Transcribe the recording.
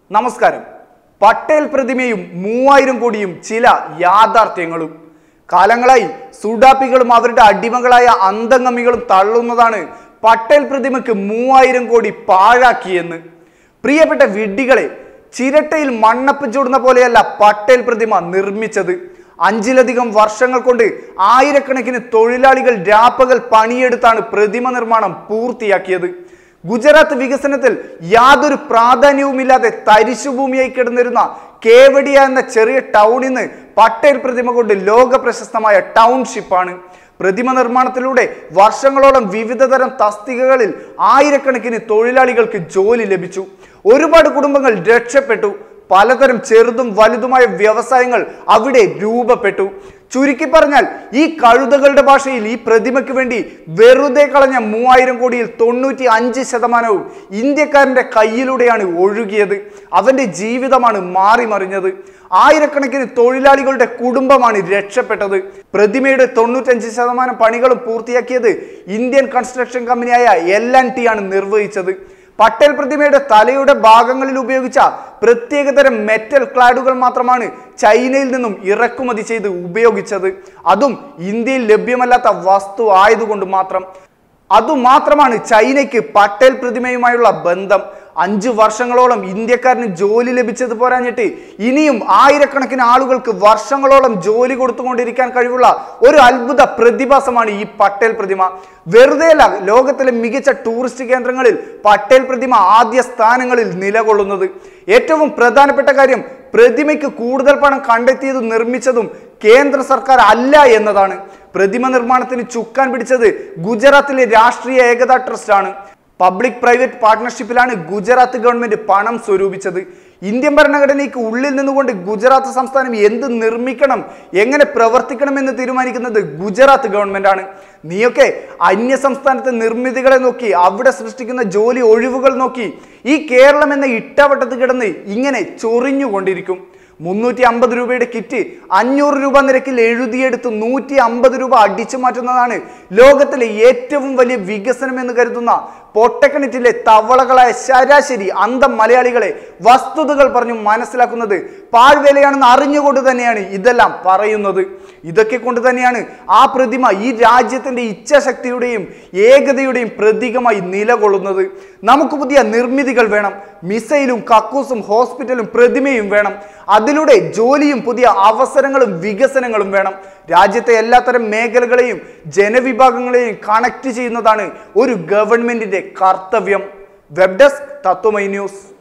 നമസ്കാരം പട്ടേൽ പ്രതിമയും മൂവായിരം കോടിയും ചില യാഥാർത്ഥ്യങ്ങളും കാലങ്ങളായി സുഡാപ്പികളും അവരുടെ അടിമകളായ അന്തംഗമികളും തള്ളുന്നതാണ് പട്ടേൽ പ്രതിമയ്ക്ക് മൂവായിരം കോടി പാഴാക്കിയെന്ന് പ്രിയപ്പെട്ട വിഡ്ഢികളെ ചിരട്ടയിൽ മണ്ണപ്പ് ചൂടുന്ന പോലെയല്ല പട്ടേൽ പ്രതിമ നിർമ്മിച്ചത് അഞ്ചിലധികം വർഷങ്ങൾ കൊണ്ട് ആയിരക്കണക്കിന് തൊഴിലാളികൾ രാപ്പകൽ പണിയെടുത്താണ് പ്രതിമ നിർമ്മാണം പൂർത്തിയാക്കിയത് ഗുജറാത്ത് വികസനത്തിൽ യാതൊരു പ്രാധാന്യവുമില്ലാതെ തരിശുഭൂമിയായി കിടന്നിരുന്ന കേവഡിയ എന്ന ചെറിയ ടൗണിൽ നിന്ന് പട്ടേൽ പ്രതിമ കൊണ്ട് ലോക പ്രശസ്തമായ ടൗൺഷിപ്പാണ് പ്രതിമ നിർമ്മാണത്തിലൂടെ വർഷങ്ങളോളം വിവിധ തരം തസ്തികകളിൽ ആയിരക്കണക്കിന് തൊഴിലാളികൾക്ക് ജോലി ലഭിച്ചു ഒരുപാട് കുടുംബങ്ങൾ രക്ഷപ്പെട്ടു പലതരം ചെറുതും വലുതുമായ വ്യവസായങ്ങൾ അവിടെ രൂപപ്പെട്ടു ചുരുക്കി പറഞ്ഞാൽ ഈ കഴുതകളുടെ ഭാഷയിൽ ഈ പ്രതിമയ്ക്ക് വേണ്ടി വെറുതെ കളഞ്ഞ മൂവായിരം കോടിയിൽ തൊണ്ണൂറ്റി അഞ്ച് ശതമാനവും ഇന്ത്യക്കാരന്റെ കയ്യിലൂടെയാണ് ഒഴുകിയത് അവന്റെ ജീവിതമാണ് മാറിമറിഞ്ഞത് ആയിരക്കണക്കിന് തൊഴിലാളികളുടെ കുടുംബമാണ് രക്ഷപ്പെട്ടത് പ്രതിമയുടെ തൊണ്ണൂറ്റഞ്ച് ശതമാനം പണികളും പൂർത്തിയാക്കിയത് ഇന്ത്യൻ കൺസ്ട്രക്ഷൻ കമ്പനിയായ എൽ ആൻഡ് ടി ആണ് നിർവഹിച്ചത് പട്ടേൽ പ്രതിമയുടെ തലയുടെ ഭാഗങ്ങളിൽ ഉപയോഗിച്ച പ്രത്യേകതരം മെറ്റൽ ക്ലാഡുകൾ മാത്രമാണ് ചൈനയിൽ നിന്നും ഇറക്കുമതി ചെയ്ത് ഉപയോഗിച്ചത് അതും ഇന്ത്യയിൽ ലഭ്യമല്ലാത്ത വസ്തു ആയതുകൊണ്ട് മാത്രം അതുമാത്രമാണ് ചൈനയ്ക്ക് പട്ടേൽ പ്രതിമയുമായുള്ള ബന്ധം അഞ്ചു വർഷങ്ങളോളം ഇന്ത്യക്കാരന് ജോലി ലഭിച്ചത് പോരാഞ്ഞിട്ട് ഇനിയും ആയിരക്കണക്കിന് ആളുകൾക്ക് വർഷങ്ങളോളം ജോലി കൊടുത്തുകൊണ്ടിരിക്കാൻ കഴിവുള്ള ഒരു അത്ഭുത പ്രതിഭാസമാണ് ഈ പട്ടേൽ പ്രതിമ വെറുതെയല്ല ലോകത്തിലെ മികച്ച ടൂറിസ്റ്റ് കേന്ദ്രങ്ങളിൽ പട്ടേൽ പ്രതിമ ആദ്യ സ്ഥാനങ്ങളിൽ നിലകൊള്ളുന്നത് ഏറ്റവും പ്രധാനപ്പെട്ട കാര്യം പ്രതിമയ്ക്ക് കൂടുതൽ പണം കണ്ടെത്തിയതും നിർമ്മിച്ചതും കേന്ദ്ര സർക്കാർ അല്ല എന്നതാണ് പ്രതിമ നിർമ്മാണത്തിന് ചുക്കാൻ പിടിച്ചത് ഗുജറാത്തിലെ രാഷ്ട്രീയ ഏകതാ ട്രസ്റ്റ് ആണ് പബ്ലിക് പ്രൈവറ്റ് പാർട്ട്ണർഷിപ്പിലാണ് ഗുജറാത്ത് ഗവൺമെന്റ് പണം സ്വരൂപിച്ചത് ഇന്ത്യൻ ഭരണഘടനയ്ക്ക് ഉള്ളിൽ നിന്നുകൊണ്ട് ഗുജറാത്ത് സംസ്ഥാനം എന്ത് നിർമ്മിക്കണം എങ്ങനെ പ്രവർത്തിക്കണമെന്ന് തീരുമാനിക്കുന്നത് ഗുജറാത്ത് ഗവൺമെന്റ് ആണ് നീയൊക്കെ അന്യ സംസ്ഥാനത്തെ നിർമ്മിതികളെ നോക്കി അവിടെ സൃഷ്ടിക്കുന്ന ജോലി ഒഴിവുകൾ നോക്കി ഈ കേരളം എന്ന ഇട്ടവട്ടത്ത് കിടന്ന് ഇങ്ങനെ ചൊറിഞ്ഞുകൊണ്ടിരിക്കും മുന്നൂറ്റി അമ്പത് രൂപയുടെ കിറ്റ് അഞ്ഞൂറ് രൂപ നിരക്കിൽ എഴുതിയെടുത്ത് നൂറ്റി അമ്പത് രൂപ അടിച്ചു മാറ്റുന്നതാണ് ലോകത്തിലെ ഏറ്റവും വലിയ വികസനം എന്ന് കരുതുന്ന പൊട്ടക്കണിറ്റിലെ തവളകളായ ശരാശരി അന്തം മലയാളികളെ വസ്തുതകൾ പറഞ്ഞു മനസ്സിലാക്കുന്നത് പാഴ്വേലയാണെന്ന് അറിഞ്ഞുകൊണ്ട് തന്നെയാണ് ഇതെല്ലാം പറയുന്നത് ഇതൊക്കെ കൊണ്ട് തന്നെയാണ് ആ പ്രതിമ ഈ രാജ്യത്തിന്റെ ഇച്ഛാശക്തിയുടെയും ഏകതയുടെയും പ്രതീകമായി നിലകൊള്ളുന്നത് നമുക്ക് പുതിയ നിർമ്മിതികൾ വേണം മിസൈലും കക്കൂസും ഹോസ്പിറ്റലും പ്രതിമയും വേണം അതിലൂടെ ജോലിയും പുതിയ അവസരങ്ങളും വികസനങ്ങളും വേണം രാജ്യത്തെ എല്ലാത്തരം മേഖലകളെയും ജനവിഭാഗങ്ങളെയും കണക്ട് ചെയ്യുന്നതാണ് ഒരു ഗവൺമെന്റിന്റെ കർത്തവ്യം വെബ് ഡെസ്ക് തത്വമൈ ന്യൂസ്